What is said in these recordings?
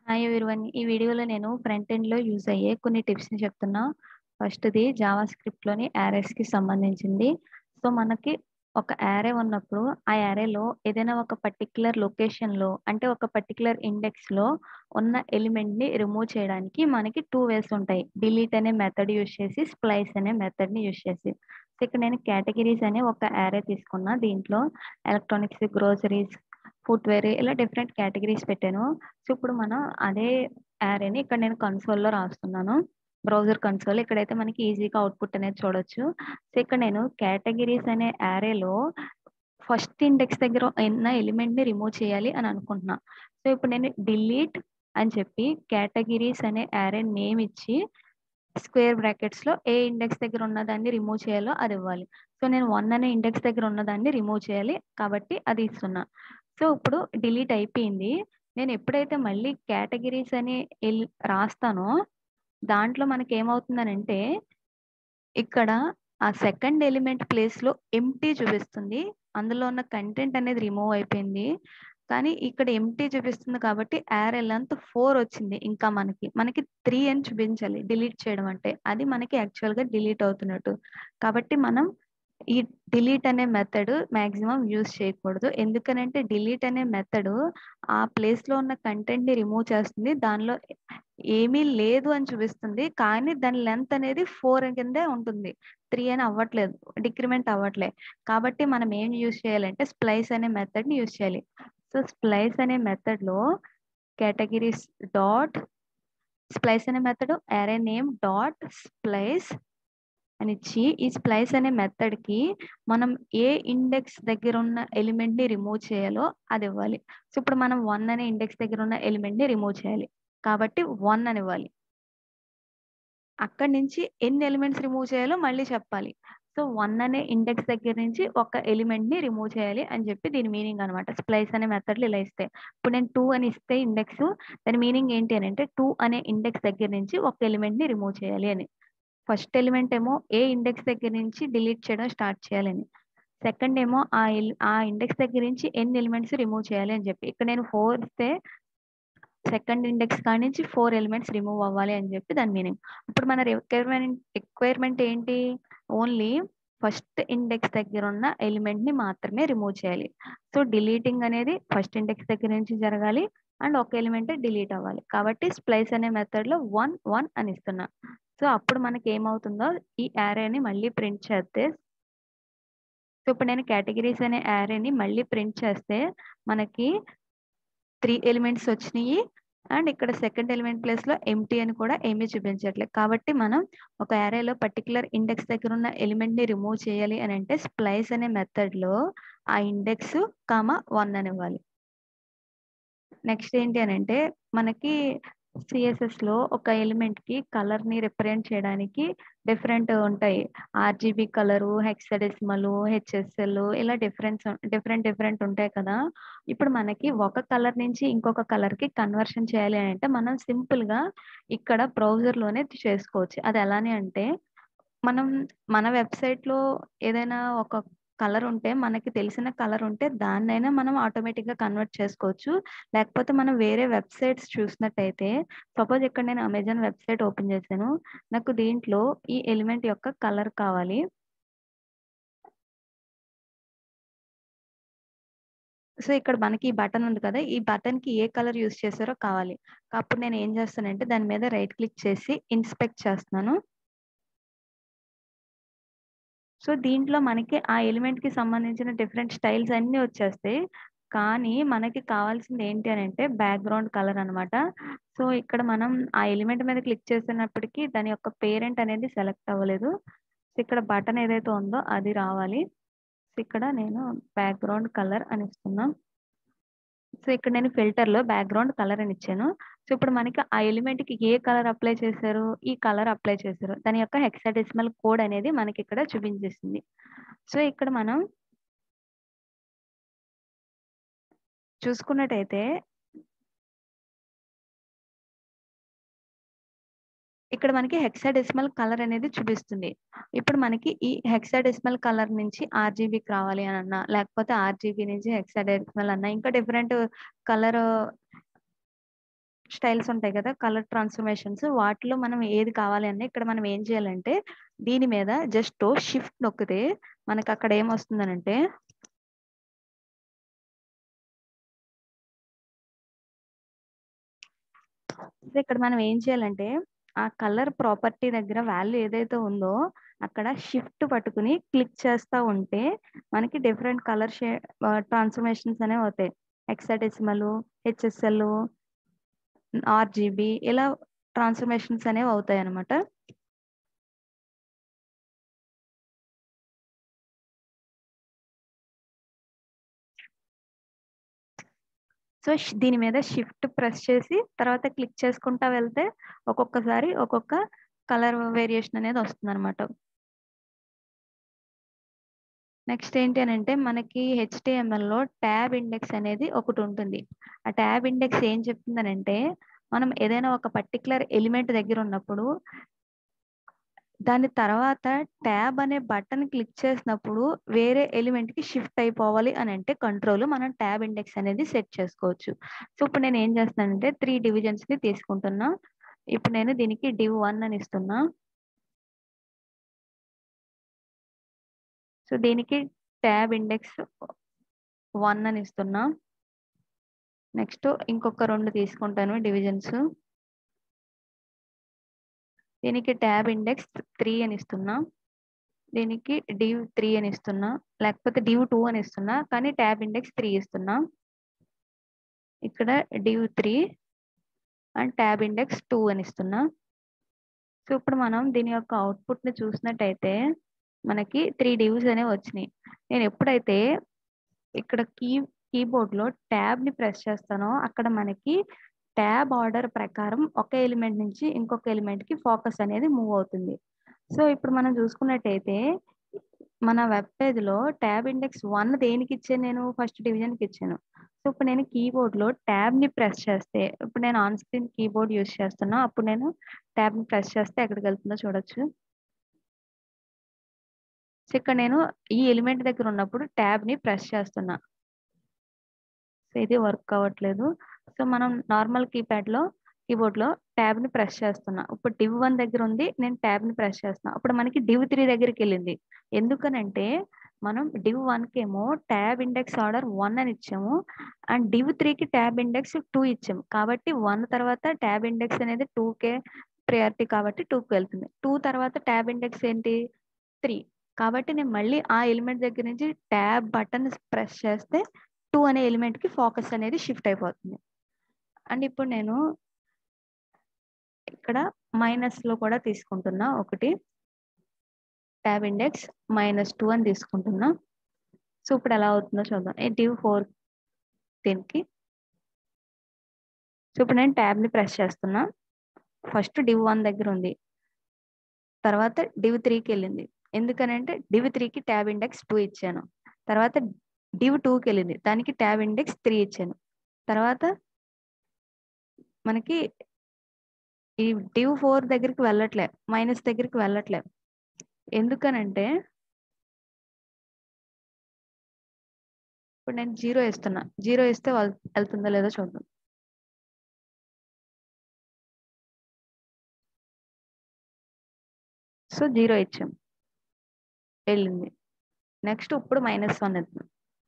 Hi everyone. ఈ వీడియోలో నేను ఫ్రంట్ ఎండ్‌లో యూజ్ అయ్యే కొన్ని టిప్స్‌ని చెప్తున్నా. ఫస్ట్‌ది జావా స్క్రిప్ట్‌లోని యారేస్‌కి సంబంధించింది. సో, మనకి ఒక యారే ఉన్నప్పుడు, ఆ యారేలో ఏదైనా ఒక పర్టిక్యులర్ లొకేషన్‌లో అంటే ఒక పర్టిక్యులర్ ఇండెక్స్‌లో ఉన్న ఎలిమెంట్‌ని రిమూవ్ చేయడానికి మనకి 2 వేస్ ఉంటాయి. డిలీట్ అనే మెథడ్ యూజ్ చేసి, స్ప్లైస్ అనే మెథడ్‌ని యూజ్ చేసి. సో, ఇక్కడ నేను కేటగిరీస్ అనే ఒక యారే తీసుకున్నా. దీంట్లో ఎలక్ట్రానిక్స్, గ్రోసరీస్, ఫుట్‌వేర్ ఇలా డిఫరెంట్ కేటగిరీస్ పెట్టాను. సో, ఇప్పుడు మనం అదే యారేని ఇక్కడ నేను కన్సోల్‌లో రాస్తున్నాను. Browser console. ఇక్కడైతే మనకి ఈజీగా అవుట్‌పుట్ అనేది చూడొచ్చు. సో, ఇక్కడ నేను కేటగిరీస్ అనే యారేలో ఫస్ట్ ఇండెక్స్ దగ్గర ఉన్న ఎలిమెంట్‌ని రిమూవ్ చేయాలి అని అనుకుంటున్నా. సో, ఇప్పుడు నేను డిలీట్ అని చెప్పి కేటగిరీస్ అనే యారే నేమ్ ఇచ్చి స్క్వేర్ బ్రాకెట్స్‌లో ఏ ఇండెక్స్ దగ్గర ఉన్నదాన్ని రిమూవ్ చేయాలో అది ఇవ్వాలి. సో, నేను 1 అనే ఇండెక్స్ దగ్గర ఉన్నదాన్ని రిమూవ్ చేయాలి. కాబట్టి అది ఇస్తున్నా. సో, ఇప్పుడు డిలీట్ అయిపోయింది. నేను ఎప్పుడైతే మళ్ళీ కేటగిరీస్ అని ఎల్ రాస్తానో దాంట్లో మనకేమవుతుందనంటే ఇక్కడ ఆ సెకండ్ ఎలిమెంట్ ప్లేస్‌లో ఎంప్టీ చూపిస్తుంది. అందులో ఉన్న కంటెంట్ అనేది రిమూవ్ అయిపోయింది. కానీ ఇక్కడ ఎంప్టీ చూపిస్తుంది కాబట్టి యారే లెంత్ 4 వచ్చింది ఇంకా మనకి. మనకి 3 అని చూపించాలి డిలీట్ చేయడం అంటే. అది మనకి యాక్చువల్‌గా డిలీట్ అవుతున్నట్టు. కాబట్టి మనం ఈ డిలీట్ అనే మెథడ్ మాక్సిమం యూజ్ చేయకూడదు. ఎందుకనంటే డిలీట్ అనే మెథడు ఆ ప్లేస్‌లో ఉన్న కంటెంట్‌ని రిమూవ్ చేస్తుంది. దానిలో ఏమీ లేదు అని చూపిస్తుంది. కానీ దాని లెంత్ అనేది 4 కిందే ఉంటుంది. 3 అని అవ్వట్లేదు. డిక్రిమెంట్ అవ్వట్లే. కాబట్టి మనం ఏం యూజ్ చేయాలంటే స్ప్లైస్ అనే మెథడ్‌ని యూజ్ చేయాలి. సో, స్ప్లైస్ అనే మెథడ్‌లో కేటగిరీస్ డాట్ స్ప్లైస్ అనే method array name dot splice అని ఇచ్చి ఈ స్ప్లైస్ అనే మెథడ్‌కి మనం ఏ ఇండెక్స్ దగ్గర ఉన్న ఎలిమెంట్‌ని రిమూవ్ చేయాలో అది ఇవ్వాలి. సో, ఇప్పుడు మనం 1 అనే ఇండెక్స్ దగ్గర ఉన్న ఎలిమెంట్‌ని రిమూవ్ చేయాలి. కాబట్టి 1 అని ఇవ్వాలి. అక్కడి నుంచి ఎన్ని ఎలిమెంట్స్ రిమూవ్ చేయాలో మళ్ళీ చెప్పాలి. సో, 1 అనే ఇండెక్స్ దగ్గర నుంచి ఒక ఎలిమెంట్‌ని రిమూవ్ చేయాలి అని చెప్పి దీని మీనింగ్ అనమాట. స్ప్లైస్ అనే మెథడ్‌లో ఇలా ఇస్తే. ఇప్పుడు నేను 2 అని ఇస్తే ఇండెక్స్ దాని మీనింగ్ ఏంటి అనంటే 2 అనే ఇండెక్స్ దగ్గర నుంచి ఒక ఎలిమెంట్‌ని రిమూవ్ చేయాలి అని. ఫస్ట్ ఎలిమెంట్ ఏమో ఏ ఇండెక్స్ దగ్గర నుంచి డిలీట్ చేయడం స్టార్ట్ చేయాలని. సెకండ్ ఏమో ఆ ఎల్ ఆ ఇండెక్స్ దగ్గర నుంచి ఎన్ని ఎలిమెంట్స్ రిమూవ్ చేయాలి అని చెప్పి. ఇక్కడ నేను 4 ఇస్తే సెకండ్ ఇండెక్స్ కాడ నుంచి 4 ఎలిమెంట్స్ రిమూవ్ అవ్వాలి అని చెప్పి దాని మీనింగ్. ఇప్పుడు మన రిక్వైర్మెంట్ రిక్వైర్మెంట్ ఏంటి? ఓన్లీ ఫస్ట్ ఇండెక్స్ దగ్గర ఉన్న ఎలిమెంట్‌ని మాత్రమే రిమూవ్ చేయాలి. సో, డిలీటింగ్ అనేది ఫస్ట్ ఇండెక్స్ దగ్గర నుంచి జరగాలి. అండ్ ఒక ఎలిమెంటే డిలీట్ అవ్వాలి. కాబట్టి స్ప్లైస్ అనే మెథడ్‌లో 1, 1 అని ఇస్తున్నా. సో, అప్పుడు మనకి ఏమవుతుందో ఈ యారేని మళ్ళీ ప్రింట్ చేస్తే సో, ఇప్పుడు నేను కేటగిరీస్ అనే యారేని మళ్ళీ ప్రింట్ చేస్తే మనకి 3 ఎలిమెంట్స్ వచ్చినియి. అండ్ ఇక్కడ సెకండ్ ఎలిమెంట్ ప్లేస్‌లో ఎంప్టీ అని కూడా ఏమీ చూపించట్లేదు. కాబట్టి మనం ఒక యారేలో పర్టిక్యులర్ ఇండెక్స్ దగ్గర ఉన్న ఎలిమెంట్‌ని రిమూవ్ చేయాలి అనంటే స్ప్లైస్ అనే మెథడ్‌లో ఆ ఇండెక్స్, కామా 1 అని ఇవ్వాలి. నెక్స్ట్ ఏంటి అనంటే మనకి సీఎస్ఎస్‌లో ఒక ఎలిమెంట్‌కి కలర్‌ని రిప్రజెంట్ చేయడానికి డిఫరెంట్ ఉంటాయి. ఆర్‌జీబీ కలరు, హెక్సాడెసిమలు, హెచ్ఎస్ఎల్ ఇలా డిఫరెన్స్ డిఫరెంట్ డిఫరెంట్ ఉంటాయి కదా! ఇప్పుడు మనకి ఒక కలర్ నుంచి ఇంకొక కలర్‌కి కన్వర్షన్ చేయాలి అనంటే మనం సింపుల్‌గా ఇక్కడ బ్రౌజర్‌లోనే చేసుకోవచ్చు. అది ఎలాని అంటే మనం మన వెబ్‌సైట్‌లో ఏదైనా ఒక కలర్ ఉంటే మనకి తెలిసిన కలర్ ఉంటే దాన్నైనా మనం ఆటోమేటిక్‌గా కన్వర్ట్ చేసుకోవచ్చు. లేకపోతే మనం వేరే వెబ్‌సైట్స్ చూసినట్టయితే సపోజ్ ఇక్కడ నేను అమెజాన్ వెబ్‌సైట్ ఓపెన్ చేశాను. నాకు దీంట్లో ఈ ఎలిమెంట్ యొక్క కలర్ కావాలి. సో, ఇక్కడ మనకి ఈ బటన్ ఉంది కదా! ఈ బటన్‌కి ఏ కలర్ యూజ్ చేశారో కావాలి. అప్పుడు నేను ఏం చేస్తానంటే దాని మీద రైట్ క్లిక్ చేసి ఇన్స్పెక్ట్ చేస్తున్నాను. సో, దీంట్లో మనకి ఆ ఎలిమెంట్‌కి సంబంధించిన డిఫరెంట్ స్టైల్స్ అన్నీ వచ్చేస్తాయి. కానీ మనకి కావాల్సింది ఏంటి అనంటే బ్యాక్‌గ్రౌండ్ కలర్ అనమాట. సో, ఇక్కడ మనం ఆ ఎలిమెంట్ మీద క్లిక్ చేసినప్పటికి దాని యొక్క పేరెంట్ అనేది సెలెక్ట్ అవ్వలేదు. సో, ఇక్కడ బటన్ ఏదైతే ఉందో అది రావాలి. సో, ఇక్కడ నేను బ్యాక్‌గ్రౌండ్ కలర్ అని ఇస్తున్నా. సో, ఇక్కడ నేను ఫిల్టర్‌లో బ్యాక్‌గ్రౌండ్ కలర్ అని ఇచ్చాను. సో, ఇప్పుడు మనకి ఆ ఎలిమెంట్‌కి ఏ కలర్ అప్లై చేశారు? ఈ కలర్ అప్లై చేశారు. దాని యొక్క హెక్సాడెసిమల్ కోడ్ అనేది మనకి ఇక్కడ చూపించేసింది. సో, ఇక్కడ మనం చూసుకున్నట్టయితే ఇక్కడ మనకి హెక్సాడెసిమల్ కలర్ అనేది చూపిస్తుంది. ఇప్పుడు మనకి ఈ హెక్సాడెసిమల్ కలర్ నుంచి ఆర్‌జీబీకి రావాలి అనన్నా, లేకపోతే ఆర్‌జీబీ నుంచి హెక్సాడెసిమల్ అన్నా ఇంకా డిఫరెంట్ కలర్ స్టైల్స్ ఉంటాయి కదా కలర్ ట్రాన్స్ఫర్మేషన్స్ వాటిలో మనం ఏది కావాలి అంటే ఇక్కడ మనం ఏం చేయాలంటే దీని మీద జస్ట్ షిఫ్ట్ నొక్కితే మనకి అక్కడ ఏమొస్తుందనంటే సో ఇక్కడ మనం ఏం చేయాలంటే ఆ కలర్ ప్రాపర్టీ దగ్గర వాల్యూ ఏదైతే ఉందో అక్కడ షిఫ్ట్ పట్టుకుని క్లిక్ చేస్తూ ఉంటే మనకి డిఫరెంట్ కలర్ షే ట్రాన్స్ఫర్మేషన్స్ అనేవి అవుతాయి ఎక్సడెసిమల్ హెచ్ఎస్ఎల్ ఆర్జీబీ ఇలా ట్రాన్స్ఫర్మేషన్స్ అనేవి అవుతాయి అనమాట సో దీని మీద షిఫ్ట్ ప్రెస్ చేసి తర్వాత క్లిక్ చేసుకుంటా వెళ్తే ఒక్కొక్కసారి ఒక్కొక్క కలర్ వేరియేషన్ అనేది వస్తుంది అనమాట నెక్స్ట్ ఏంటి అని అంటే మనకి HTML లో ట్యాబ్ ఇండెక్స్ అనేది ఒకటి ఉంటుంది ఆ ట్యాబ్ ఇండెక్స్ ఏం చెప్తుందనంటే మనం ఏదైనా ఒక పర్టికులర్ ఎలిమెంట్ దగ్గర ఉన్నప్పుడు దాని తర్వాత ట్యాబ్ అనే బటన్ క్లిక్ చేసినప్పుడు వేరే ఎలిమెంట్ కి షిఫ్ట్ అయిపోవాలి అని అంటే కంట్రోల్ మనం ట్యాబ్ ఇండెక్స్ అనేది సెట్ చేసుకోవచ్చు సో ఇప్పుడు నేను ఏం చేస్తానంటే త్రీ డివిజన్స్ ని తీసుకుంటున్నా ఇప్పుడు నేను దీనికి డివ్ వన్ అని ఇస్తున్నా సో దీనికి ట్యాబ్ ఇండెక్స్ వన్ అని ఇస్తున్నా నెక్స్ట్ ఇంకొక రెండు తీసుకుంటాను డివిజన్స్ దీనికి ట్యాబ్ ఇండెక్స్ త్రీ అని ఇస్తున్నా దీనికి డివ్ త్రీ అని ఇస్తున్నా లేకపోతే డివ్ టూ అని ఇస్తున్నా కానీ ట్యాబ్ ఇండెక్స్ త్రీ ఇస్తున్నా ఇక్కడ div three and tab index two అని ఇస్తున్నా సో ఇప్పుడు మనం దీని యొక్క అవుట్పుట్ ని చూసినట్టయితే మనకి త్రీ డివ్స్ అనేవి వచ్చినాయి నేను ఎప్పుడైతే ఇక్కడ కీ కీబోర్డ్ లో ట్యాబ్ ని ప్రెస్ చేస్తానో అక్కడ మనకి ట్యాబ్ ఆర్డర్ ప్రకారం ఒక ఎలిమెంట్ నుంచి ఇంకొక ఎలిమెంట్ కి ఫోకస్ అనేది మూవ్ అవుతుంది సో ఇప్పుడు మనం చూసుకున్నట్టయితే మన వెబ్ పేజ్ లో ట్యాబ్ ఇండెక్స్ వన్ దేనికి ఇచ్చాను నేను ఫస్ట్ డివిజన్ కి ఇచ్చాను సో ఇప్పుడు నేను కీబోర్డ్ లో ట్యాబ్ ని ప్రెస్ చేస్తే ఇప్పుడు నేను ఆన్ స్క్రీన్ కీబోర్డ్ యూస్ చేస్తున్నా అప్పుడు నేను ట్యాబ్ ని ప్రెస్ చేస్తే ఎక్కడికి వెళ్తుందో చూడొచ్చు సో ఇక్కడ నేను ఈ ఎలిమెంట్ దగ్గర ఉన్నప్పుడు ట్యాబ్ ని ప్రెస్ చేస్తున్నా సో ఇది వర్క్ అవ్వట్లేదు సో మనం నార్మల్ కీప్యాడ్ లో కీబోర్డ్ లో ట్యాబ్ ని ప్రెస్ చేస్తున్నా ఇప్పుడు డివ్ వన్ దగ్గర ఉంది నేను ట్యాబ్ ని ప్రెస్ చేస్తున్నా అప్పుడు మనకి డివ్ త్రీ దగ్గరికి వెళ్ళింది ఎందుకనంటే మనం డివ్ వన్ కి ఏమో ట్యాబ్ ఇండెక్స్ ఆర్డర్ వన్ అని ఇచ్చాము అండ్ డివ్ త్రీకి ట్యాబ్ ఇండెక్స్ టూ ఇచ్చాము కాబట్టి వన్ తర్వాత ట్యాబ్ ఇండెక్స్ అనేది టూ కే ప్రియారిటీ కాబట్టి టూకి వెళ్తుంది టూ తర్వాత ట్యాబ్ ఇండెక్స్ ఏంటి త్రీ కాబట్టి నేను మళ్ళీ ఆ ఎలిమెంట్ దగ్గర నుంచి ట్యాబ్ బటన్ ప్రెస్ చేస్తే టూ అనే ఎలిమెంట్ కి ఫోకస్ అనేది షిఫ్ట్ అయిపోతుంది అండ్ ఇప్పుడు నేను ఇక్కడ మైనస్ లో కూడా తీసుకుంటున్నా ఒకటి ట్యాబ్ ఇండెక్స్ మైనస్ టూ అని తీసుకుంటున్నా సో ఇప్పుడు ఎలా అవుతుందో చూద్దాం ఈ డివ్ ఫోర్ దీనికి సో ఇప్పుడు నేను ట్యాబ్ ని ప్రెస్ చేస్తున్నా ఫస్ట్ డివ్ వన్ దగ్గర ఉంది తర్వాత డివ్ త్రీకి వెళ్ళింది ఎందుకనంటే డివ్ త్రీకి ట్యాబ్ ఇండెక్స్ టూ ఇచ్చాను తర్వాత డివ్ టూకి వెళ్ళింది దానికి ట్యాబ్ ఇండెక్స్ త్రీ ఇచ్చాను తర్వాత మనకి ఈ డివ్ ఫోర్ దగ్గరికి వెళ్ళట్లే మైనస్ దగ్గరికి వెళ్ళట్లే ఎందుకనంటే ఇప్పుడు నేను జీరో ఇస్తున్నా జీరో ఇస్తే వెళ్- వెళ్తుందో లేదో చూద్దాం సో జీరో ఇచ్చాం వెళ్ళింది నెక్స్ట్ ఇప్పుడు మైనస్ వన్ ఇద్దాం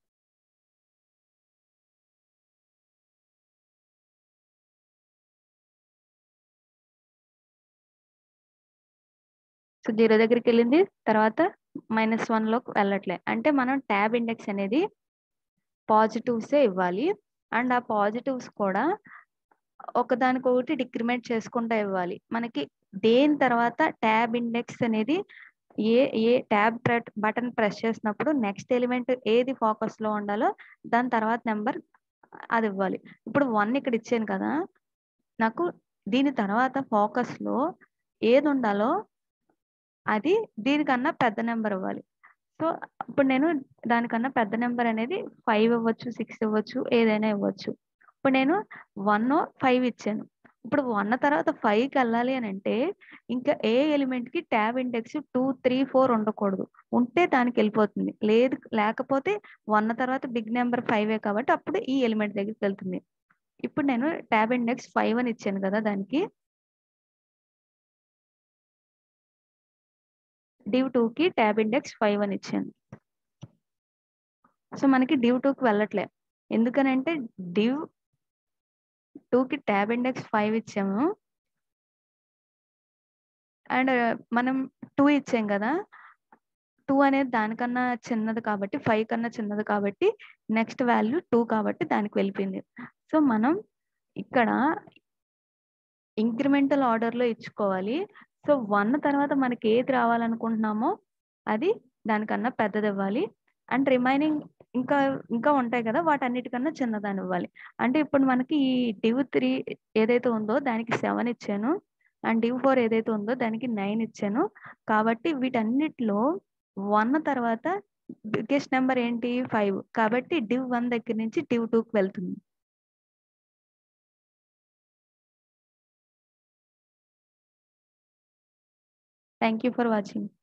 సో జీరో దగ్గరికి వెళ్ళింది తర్వాత మైనస్ వన్ లోకి వెళ్ళట్లే అంటే మనం ట్యాబ్ ఇండెక్స్ అనేది పాజిటివ్సే ఇవ్వాలి అండ్ ఆ పాజిటివ్స్ కూడా ఒకదానికొకటి డిక్రిమెంట్ చేసుకుంటూ ఇవ్వాలి మనకి దేని తర్వాత ట్యాబ్ ఇండెక్స్ అనేది ఏ ఏ ట్యాబ్ బటన్ ప్రెస్ చేసినప్పుడు నెక్స్ట్ ఎలిమెంట్ ఏది ఫోకస్ లో ఉండాలో దాని తర్వాత నెంబర్ అది ఇవ్వాలి ఇప్పుడు వన్ ఇక్కడ ఇచ్చాను కదా నాకు దీని తర్వాత ఫోకస్ లో ఏది ఉండాలో అది దీనికన్నా పెద్ద నెంబర్ ఇవ్వాలి సో ఇప్పుడు నేను దానికన్నా పెద్ద నెంబర్ అనేది ఫైవ్ ఇవ్వచ్చు సిక్స్ ఇవ్వచ్చు ఏదైనా ఇవ్వచ్చు ఇప్పుడు నేను వన్ ఫైవ్ ఇచ్చాను ఇప్పుడు వన్ తర్వాత five కి వెళ్ళాలి అని అంటే ఇంకా ఏ ఎలిమెంట్ కి tab index two three four ఉండకూడదు ఉంటే దానికి వెళ్ళిపోతుంది లేదు లేకపోతే వన్ తర్వాత బిగ్ నెంబర్ ఫైవ్ కాబట్టి అప్పుడు ఈ ఎలిమెంట్ దగ్గరికి వెళ్తుంది ఇప్పుడు నేను ట్యాబ్ ఇండెక్స్ ఫైవ్ అని ఇచ్చాను కదా దానికి డివ్ కి ట్యాబ్ ఇండెక్స్ ఫైవ్ అని ఇచ్చాను సో మనకి డివ్ కి వెళ్ళట్లే ఎందుకనంటే డివ్ కి ట్యాబ్ ఇండెక్స్ ఫైవ్ ఇచ్చాము అండ్ మనం టూ ఇచ్చాం కదా టూ అనేది దానికన్నా చిన్నది కాబట్టి ఫైవ్ కన్నా చిన్నది కాబట్టి నెక్స్ట్ వాల్యూ టూ కాబట్టి దానికి వెళ్ళిపోయింది సో మనం ఇక్కడ ఇంక్రిమెంటల్ ఆర్డర్లో ఇచ్చుకోవాలి సో వన్ తర్వాత మనకి ఏది రావాలనుకుంటున్నామో అది దానికన్నా పెద్దది ఇవ్వాలి అండ్ రిమైనింగ్ ఇంకా ఇంకా ఉంటాయి కదా వాటన్నిటికన్నా చిన్నదాన్ని ఇవ్వాలి అంటే ఇప్పుడు మనకి ఈ డివ్ త్రీ ఏదైతే ఉందో దానికి సెవెన్ ఇచ్చాను అండ్ డివ్ ఫోర్ ఏదైతే ఉందో దానికి నైన్ ఇచ్చాను కాబట్టి వీటన్నిటిలో వన్ తర్వాత బిగ్గెస్ట్ నెంబర్ ఏంటి ఫైవ్ కాబట్టి డివ్ వన్ దగ్గర నుంచి డివ్ టూకి వెళ్తుంది థ్యాంక్ యూ ఫర్ వాచింగ్